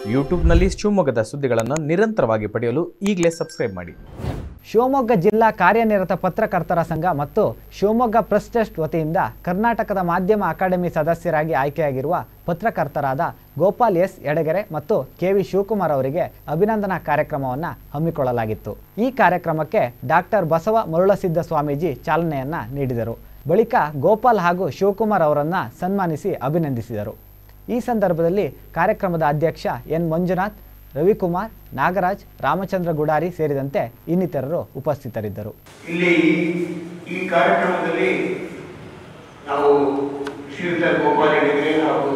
ಯೂಟ್ಯೂಬ್ನಲ್ಲಿ ಶಿವಮೊಗ್ಗದ ಸುದ್ದಿಗಳನ್ನು ನಿರಂತರವಾಗಿ ಪಡೆಯಲು ಈಗಲೇ ಸಬ್ಸ್ಕ್ರೈಬ್ ಮಾಡಿ ಶಿವಮೊಗ್ಗ ಜಿಲ್ಲಾ ಕಾರ್ಯನಿರತ ಪತ್ರಕರ್ತರ ಸಂಘ ಮತ್ತು ಶಿವಮೊಗ್ಗ ಪ್ರೆಸ್ ಟ್ರಸ್ಟ್ ವತಿಯಿಂದ ಕರ್ನಾಟಕದ ಮಾಧ್ಯಮ ಅಕಾಡೆಮಿ ಸದಸ್ಯರಾಗಿ ಆಯ್ಕೆಯಾಗಿರುವ ಪತ್ರಕರ್ತರಾದ ಗೋಪಾಲ್ ಎಸ್ ಎಡಗೆರೆ ಮತ್ತು ಕೆ ವಿ ಶಿವಕುಮಾರ್ ಅವರಿಗೆ ಅಭಿನಂದನಾ ಕಾರ್ಯಕ್ರಮವನ್ನು ಹಮ್ಮಿಕೊಳ್ಳಲಾಗಿತ್ತು ಈ ಕಾರ್ಯಕ್ರಮಕ್ಕೆ ಡಾಕ್ಟರ್ ಬಸವ ಮರುಳಸಿದ್ದ ಸ್ವಾಮೀಜಿ ಚಾಲನೆಯನ್ನ ನೀಡಿದರು ಬಳಿಕ ಗೋಪಾಲ್ ಹಾಗೂ ಶಿವಕುಮಾರ್ ಅವರನ್ನು ಸನ್ಮಾನಿಸಿ ಅಭಿನಂದಿಸಿದರು ಈ ಸಂದರ್ಭದಲ್ಲಿ ಕಾರ್ಯಕ್ರಮದ ಅಧ್ಯಕ್ಷ ಎನ್ ಮಂಜುನಾಥ್ ರವಿಕುಮಾರ್ ನಾಗರಾಜ್ ರಾಮಚಂದ್ರ ಗುಡಾರಿ ಸೇರಿದಂತೆ ಇನ್ನಿತರರು ಉಪಸ್ಥಿತರಿದ್ದರು ಇಲ್ಲಿ ಈ ಕಾರ್ಯಕ್ರಮದಲ್ಲಿ ನಾವು ಶ್ರೀಯುತ ಗೋಪಾಲ್ ಹೆಗಡೆ ಹಾಗೂ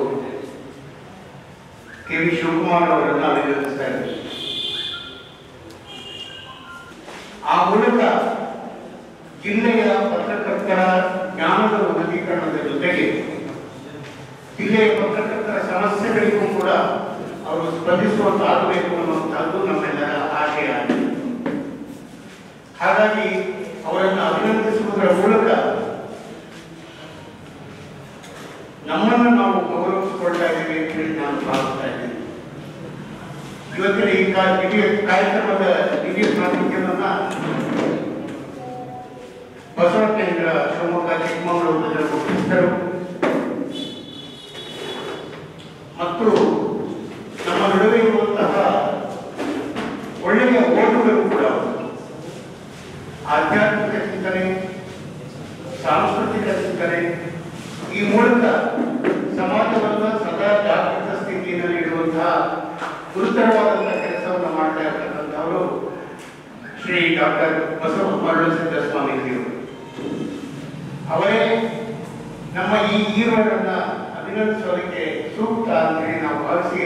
ಕೆ ವಿ ಶಿವಕುಮಾರ್ ಅವರನ್ನು ಅಭಿನಂದಿಸ್ತಾ ಇದ್ದೀವಿ ಆ ಮೂಲಕ ಜಿಲ್ಲೆಯ ಪತ್ರಕರ್ತರ ಜ್ಞಾನದ ಉನ್ನತೀಕರಣದ ಜೊತೆಗೆ ಜಿಲ್ಲೆಯ ಪತ್ರಕರ್ತರ ಸಮಸ್ಯೆಗಳಿಗೂ ಕೂಡ ಅವರು ಸ್ಪಂದಿಸುವಂತಾಗಬೇಕು ಅನ್ನುವಂಥದ್ದು ನಮ್ಮೆಲ್ಲರ ಆಶಯ ಆಗಿದೆ ಹಾಗಾಗಿ ಅವರನ್ನು ಅಭಿನಂದಿಸುವುದರ ಮೂಲಕ ನಮ್ಮನ್ನು ನಾವು ಗೌರವಿಸಿಕೊಳ್ತಾ ಇದ್ದೇವೆ ಅಂತ ಹೇಳಿ ನಾನು ಭಾವಿಸ್ತಾ ಇದ್ದೇನೆ ಇವತ್ತಿನ ಈ ಕಾ- ಇಡೀ ಕಾರ್ಯಕ್ರಮದ ಇಡೀ ಪ್ರಾತಿನಿಧ್ಯವನ್ನ ಬಸವ ಕೇಂದ್ರ ಶಿವಮೊಗ್ಗ ಚಿಕ್ಕಮಗಳೂರಿನ ಮುಖ್ಯಸ್ಥರು ಮತ್ತು ನಮ್ಮ ನಡುವೆ ಇರುವಂತಹ ಒಳ್ಳೆಯ ಓಟುಗಳು ಕೂಡ ಆಧ್ಯಾತ್ಮಿಕ ಚಿಂತನೆ ಸಾಂಸ್ಕೃತಿಕ ಚಿಂತನೆ ಈ ಮೂಲಕ ಸಮಾಜವನ್ನು ಸದಾ ಜಾಗೃತ ಸ್ಥಿತಿಯಲ್ಲಿ ಇಡುವಂತಹ ಗುರುತರವಾದಂತಹ ಕೆಲಸವನ್ನು ಮಾಡ್ತಾ ಇರ್ತಕ್ಕಂಥವರು ಶ್ರೀ ಡಾಕ್ಟರ್ ಬಸವ ಮರಳಸಿದ್ದ ಸ್ವಾಮೀಜಿಯವರು ಅವರೇ ನಮ್ಮ ಈ ಹೀರೋರನ್ನ ಅಭಿನಂದಿಸೋದಕ್ಕೆ ಸೂಕ್ತ ಅಂತ ಹೇಳಿ ನಾವು ಭಾವಿಸಿ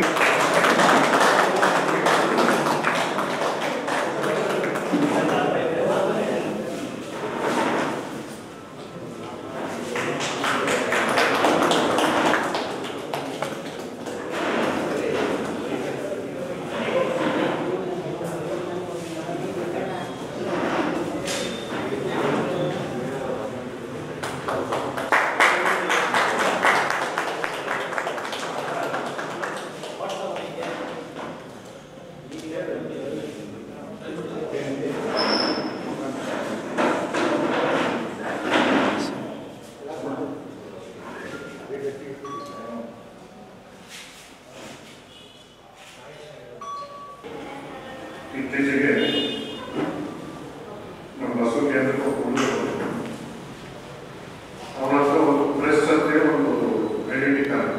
ಇತ್ತೀಚೆಗೆ ನಮ್ಮ ಬಸವ ಕೇಂದ್ರಕ್ಕೆ ಹೋಗ್ಕೊಂಡು ಅವನ ಹತ್ರ ಒಂದು ಪ್ರೆಸ್ ಅಂತೇಳಿ ಒಂದು ಐಡೆಂಟಿ ಕಾರ್ಡ್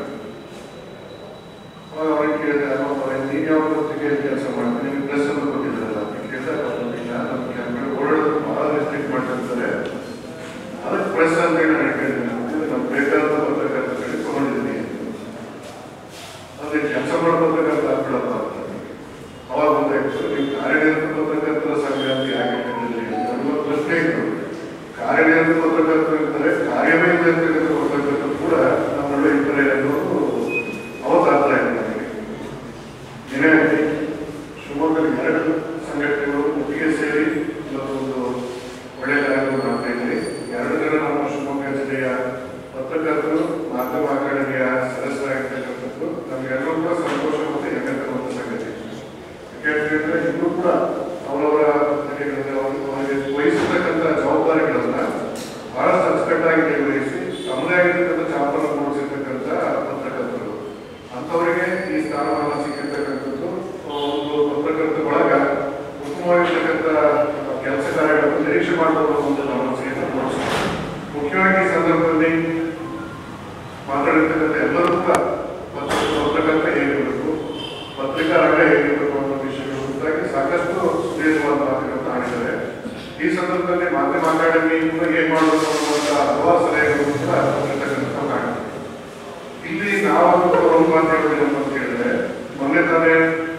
ಅವಾಗ ಅವ್ರಿಗೆ ಕೇಳಿದೆ ಅವ್ರು ನೀವು ಯಾವ ಪತ್ರಿಕೆಯಲ್ಲಿ ಕೆಲಸ ಮಾಡ್ತೀನಿ ನಿಮ್ಗೆ ಪ್ರೆಸ್ ಅಂತ ಕೊಟ್ಟಿದ್ದಾರಲ್ಲ ಅಂತ ಕೇಳಿದಾಗ ಅವ್ರು ಇಲ್ಲ ನಮ್ಮ ಕ್ಯಾಂಪ್ಗಳು ಓಡಾಡೋದು ಭಾಳ ರೆಸ್ಟ್ರಿಕ್ಟ್ ಮಾಡ್ತಿರ್ತಾರೆ ಅದಕ್ಕೆ ಪ್ರೆಸ್ ಅಂತ ಹೇಳಿ ನಾನು ಕೇಳಿದ್ದೀನಿ ಇದು ನಮ್ಗೆ ಬೇಕಾದ ಪತ್ರಕರ್ತರಿಗೆ ತಗೊಂಡಿದ್ದೀನಿ ಅದಕ್ಕೆ ಕೆಲಸ ಮಾಡಬೇಕಂತ ಆಗ್ಬಿಡಪ್ಪ ಅಂತ ಅವಾಗ ಗೊತ್ತಾಯ್ತು ನೀವು ಕಾರ್ಯನಿರತ ಪತ್ರಕರ್ತರ ಸಂಘ ಅಂತ ಯಾಕೆ ಹೇಳಿದ್ರಿ ಅಂತ ಅನ್ನೋ ಪ್ರಶ್ನೆ ಇತ್ತು ಕಾರ್ಯನಿರತ ಪತ್ರಕರ್ತರು ಇರ್ತಾರೆ ಕಾರ್ಯವೇ ಇರ್ತಕ್ಕಂಥ ಪತ್ರಕರ್ತರು ಕೂಡ ನಮ್ಮಲ್ಲಿ ಇರ್ತಾರೆ ಅನ್ನೋದು ಅವತ್ತು ಅರ್ಥ ಆಯ್ತು ನನಗೆ ಏನೇ ಆಗಲಿ ಶಿವಮೊಗ್ಗದಲ್ಲಿ ಎರಡು ಸಂಘಟನೆಗಳು ಒಟ್ಟಿಗೆ ಸೇರಿ ಇವತ್ತೊಂದು ಒಳ್ಳೆಯ ಕಾರ್ಯಕ್ರಮ ಮಾಡ್ತಾ ಇದ್ದೀರಿ ಎರಡು ಜನ ನಮ್ಮ ಶಿವಮೊಗ್ಗ ಜಿಲ್ಲೆಯ ಪತ್ರಕರ್ತರು ಮಾಧ್ಯಮ ಅಕಾಡೆಮಿಯ ಸದಸ್ಯರಾಗಿರ್ತಕ್ಕಂಥದ್ದು ನಮಗೆಲ್ಲರೂ ಕೂಡ ಸಂತೋಷ ಮತ್ತು ಹೆಮ್ಮೆ ತರುವಂಥ ಸಂಗತಿ ಯಾಕೆಂದ್ರೆ ಇನ್ನೂ ಕೂಡ ಅವರವರ ಪತ್ರಿಕೆಗಳಲ್ಲಿ ಅವ್ರಿಗೆ ಅವರಿಗೆ ವಹಿಸಿರ್ತಕ್ಕಂಥ ಜವಾಬ್ದಾರಿಗಳನ್ನ ಬಹಳ ಅಚ್ಚುಕಟ್ಟಾಗಿ ನಿರ್ವಹಿಸಿ ತಮ್ಮದೇ ಆಗಿರ್ತಕ್ಕಂಥ ಛಾಪನ್ನು ಮೂಡಿಸಿರ್ತಕ್ಕಂಥ ಪತ್ರಕರ್ತರು ಅಂಥವರಿಗೆ ಈ ಸ್ಥಾನಮಾನ ಸಿಕ್ಕಿರ್ತಕ್ಕಂಥದ್ದು ಒಂದು ಪತ್ರಕರ್ತ ಒಳಗ ಉತ್ತಮವಾಗಿರ್ತಕ್ಕಂಥ ಕೆಲಸ ಕಾರ್ಯಗಳನ್ನು ನಿರೀಕ್ಷೆ ಮಾಡಬಹುದು ಅಂತ ನಾವು ಅನಿಸಿಕೆಯನ್ನು ತೋರಿಸ್ತೀವಿ ಮುಖ್ಯವಾಗಿ ಈ ಸಂದರ್ಭದಲ್ಲಿ ಮಾತಾಡಿರ್ತಕ್ಕಂಥ ಎಲ್ಲರೂ ಕೂಡ ಪತ್ರ- ಪತ್ರಕರ್ತ ಹೇಗಿರಬೇಕು ಪತ್ರಿಕಾ ರಂಗ ಹೇಗಿರಬೇಕು ಅನ್ನೋ ವಿಷಯಗಳ ಕುರಿತಾಗಿ ಸಾಕಷ್ಟು ಸುದೀರ್ಘವಾದ ಮಾತುಗಳನ್ನು ಆಡಿದ್ದಾರೆ ಈ ಸಂದರ್ಭದಲ್ಲಿ ಮಾಧ್ಯಮ ಅಕಾಡೆಮಿ ಕೂಡ ಏನ್ ಮಾಡಬೇಕು ಅನ್ನುವಂಥ ಹಲವಾರು ಸಲಹೆಗಳನ್ನು ಕೂಡ ಕೊಟ್ಟಿರ್ತಕ್ಕಂಥ ಕಾಣ್ತೀವಿ ಇಲ್ಲಿ ನಾವು ಒಂದು ಮಾತು ಹೇಳೋದೇನು ಅಂತ ಹೇಳಿದ್ರೆ ಮೊನ್ನೆ ತಾನೇ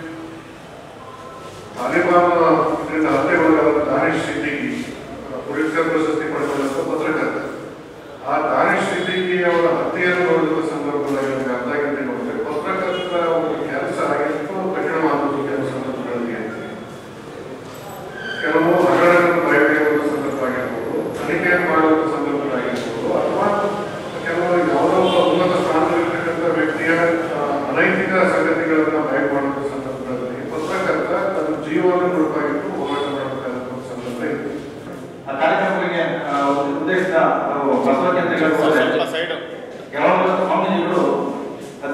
ತಾಲಿಬಾನ್ ಇದರಿಂದ ಹತ್ಯೆಗೊಳಗಾದ ದಾನಿಶ್ ಸಿದ್ದಿಕಿ ಪುಲಿಸ್ಕರ್ ಪ್ರಶಸ್ತಿ ಪಡೆದುಕೊಂಡಂತ ಪತ್ರಕರ್ತ ಆ ದಾನಿಶ್ ಸಿದ್ದಿಕಿ ಅವರ ಹತ್ಯೆಯನ್ನು ನೋಡಿದ ಸಂದರ್ಭದಲ್ಲಿ ನಮಗೆ ಅರ್ಥ ಆಗಿದ್ದೆ ನೋಡಿದ್ರೆ ಪತ್ರಕರ್ತರ ಒಂದು ಕೆಲಸ ಎಷ್ಟು ಕಠಿಣವಾದದ್ದು ಕೆಲವು ಸಂದರ್ಭಗಳಲ್ಲಿ ಅಂತ ಕೆಲವು ಹಗರಣಗಳನ್ನು ಬಯಕೆಯುವ ಸಂದರ್ಭ ಆಗಿರ್ಬೋದು ತನಿಖೆಯನ್ನು ಮಾಡುವ ಸಂದರ್ಭಗಳಾಗಿರ್ಬೋದು ಅಥವಾ ಕೆಲವು ಯಾವುದೋ ಒಬ್ಬ ಉನ್ನತ ಸ್ಥಾನದಲ್ಲಿರ್ತಕ್ಕಂಥ ವ್ಯಕ್ತಿಯ ಆ, ಅನೈತಿಕ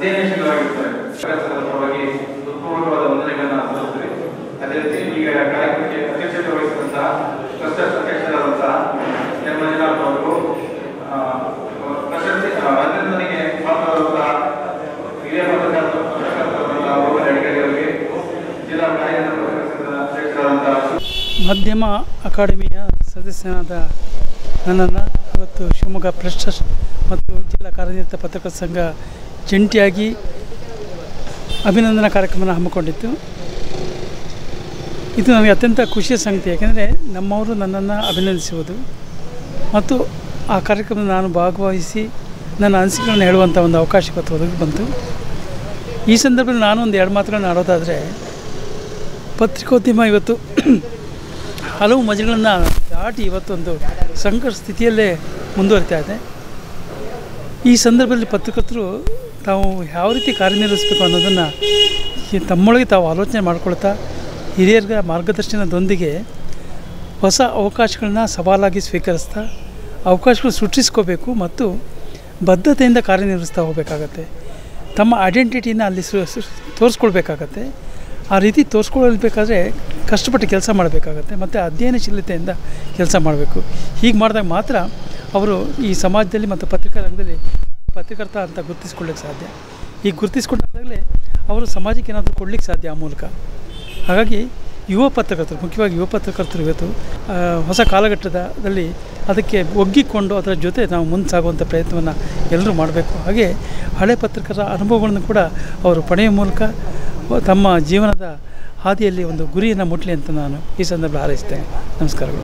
ಅಧ್ಯಯನಶೀಲವಾಗಿರ್ತಾರೆ ಸರ್ಕಾರದ ಪರವಾಗಿ ಹೃತ್ಪೂರ್ವಕವಾದ ವಂದನೆಗಳನ್ನ ಸಲ್ಲಿಸ್ತೀವಿ ಅದೇ ರೀತಿ ಈಗ ಕಾರ್ಯಕ್ರಮಕ್ಕೆ ಅಧ್ಯಕ್ಷತೆ ವಹಿಸಿದಂತಹ ಟ್ರಸ್ಟ್ ಅಧ್ಯಕ್ಷರಾದಂತಹ ಎಂ ಮಂಜುನಾಥ್ ಅವರು ಆ, ಪ್ರಶಸ್ತಿ ಆ, ಅಭಿನಂದನೆಗೆ ಪಾತ್ರರಾದಂತಹ ಹಿರಿಯ ಪತ್ರಕರ್ತ ಪತ್ರಕರ್ತರಾದಂತಹ ರೋಹನ್ ಅಡಿಗೇರಿ ಅವರಿಗೆ ಜಿಲ್ಲಾ ಕಾರ್ಯನಿರತ ಪತ್ರಕರ್ತರ ಅಧ್ಯಕ್ಷರಾದಂತಹ ಮಾಧ್ಯಮ ಅಕಾಡೆಮಿಯ ಸದಸ್ಯನಾದ ನನ್ನನ್ನು ಇವತ್ತು ಶಿವಮೊಗ್ಗ ಪ್ರೆಸ್ ಟ್ರಸ್ಟ್ ಮತ್ತು ಜಿಲ್ಲಾ ಕಾರ್ಯನಿರತ ಪತ್ರಕರ್ತರ ಸಂಘ ಜಂಟಿಯಾಗಿ ಅಭಿನಂದನಾ ಕಾರ್ಯಕ್ರಮನ ಹಮ್ಮಿಕೊಂಡಿತ್ತು ಇದು ನನಗೆ ಅತ್ಯಂತ ಖುಷಿಯ ಸಂಗತಿ ಯಾಕೆಂದರೆ ನಮ್ಮವರು ನನ್ನನ್ನು ಅಭಿನಂದಿಸುವುದು ಮತ್ತು ಆ ಕಾರ್ಯಕ್ರಮದ ನಾನು ಭಾಗವಹಿಸಿ ನನ್ನ ಅನಿಸಿಕೆಗಳನ್ನು ಹೇಳುವಂಥ ಒಂದು ಅವಕಾಶ ಇವತ್ತು ಒದಗಿ ಬಂತು ಈ ಸಂದರ್ಭದಲ್ಲಿ ನಾನು ಒಂದು ಎರಡು ಮಾತುಗಳನ್ನು ಆಡೋದಾದರೆ ಪತ್ರಿಕೋದ್ಯಮ ಇವತ್ತು ಹಲವು ಮಜಗಳನ್ನು ದಾಟಿ ಇವತ್ತೊಂದು ಸಂಕಟ ಸ್ಥಿತಿಯಲ್ಲೇ ಮುಂದುವರಿತಾ ಇದೆ ಈ ಸಂದರ್ಭದಲ್ಲಿ ಪತ್ರಕರ್ತರು ತಾವು ಯಾವ ರೀತಿ ಕಾರ್ಯನಿರ್ವಹಿಸಬೇಕು ಅನ್ನೋದನ್ನು ಈ ತಮ್ಮೊಳಗೆ ತಾವು ಆಲೋಚನೆ ಮಾಡ್ಕೊಳ್ತಾ ಹಿರಿಯರ ಮಾರ್ಗದರ್ಶನದೊಂದಿಗೆ ಹೊಸ ಅವಕಾಶಗಳನ್ನ ಸವಾಲಾಗಿ ಸ್ವೀಕರಿಸ್ತಾ ಅವಕಾಶಗಳು ಸೃಷ್ಟಿಸ್ಕೋಬೇಕು ಮತ್ತು ಬದ್ಧತೆಯಿಂದ ಕಾರ್ಯನಿರ್ವಹಿಸ್ತಾ ಹೋಗಬೇಕಾಗತ್ತೆ ತಮ್ಮ ಐಡೆಂಟಿಟಿನ ಅಲ್ಲಿ ಸೃ ಸೃ- ತೋರಿಸ್ಕೊಳ್ಬೇಕಾಗತ್ತೆ ಆ ರೀತಿ ತೋರಿಸ್ಕೊಳ್ಬೇಕಾದ್ರೆ ಕಷ್ಟಪಟ್ಟು ಕೆಲಸ ಮಾಡಬೇಕಾಗತ್ತೆ ಮತ್ತು ಅಧ್ಯಯನಶೀಲತೆಯಿಂದ ಕೆಲಸ ಮಾಡಬೇಕು ಹೀಗೆ ಮಾಡಿದಾಗ ಮಾತ್ರ ಅವರು ಈ ಸಮಾಜದಲ್ಲಿ ಮತ್ತು ಪತ್ರಿಕಾ ರಂಗದಲ್ಲಿ ಪತ್ರಕರ್ತ ಅಂತ ಗುರುತಿಸ್ಕೊಳ್ಳಿಕ್ಕೆ ಸಾಧ್ಯ ಈಗ ಗುರುತಿಸ್ಕೊಂಡಾಗಲೇ ಅವರು ಸಮಾಜಕ್ಕೆ ಏನಾದರೂ ಕೊಡ್ಲಿಕ್ಕೆ ಸಾಧ್ಯ ಆ ಮೂಲಕ ಹಾಗಾಗಿ ಯುವ ಪತ್ರಕರ್ತರು ಮುಖ್ಯವಾಗಿ ಯುವ ಪತ್ರಕರ್ತರು ಇವತ್ತು ಆ, ಹೊಸ ಕಾಲಘಟ್ಟದಲ್ಲಿ ಅದಕ್ಕೆ ಒಗ್ಗಿಕೊಂಡು ಅದರ ಜೊತೆ ನಾವು ಮುಂದೆ ಸಾಗುವಂಥ ಪ್ರಯತ್ನವನ್ನು ಎಲ್ಲರೂ ಮಾಡಬೇಕು ಹಾಗೆ ಹಳೆ ಪತ್ರಕರ್ತರ ಅನುಭವಗಳನ್ನು ಕೂಡ ಅವರು ಪಡೆಯುವ ಮೂಲಕ ತಮ್ಮ ಜೀವನದ ಹಾದಿಯಲ್ಲಿ ಒಂದು ಗುರಿಯನ್ನು ಮುಟ್ಟಲಿ ಅಂತ ನಾನು ಈ ಸಂದರ್ಭ ಹಾರೈಸ್ತೇನೆ ನಮಸ್ಕಾರಗಳು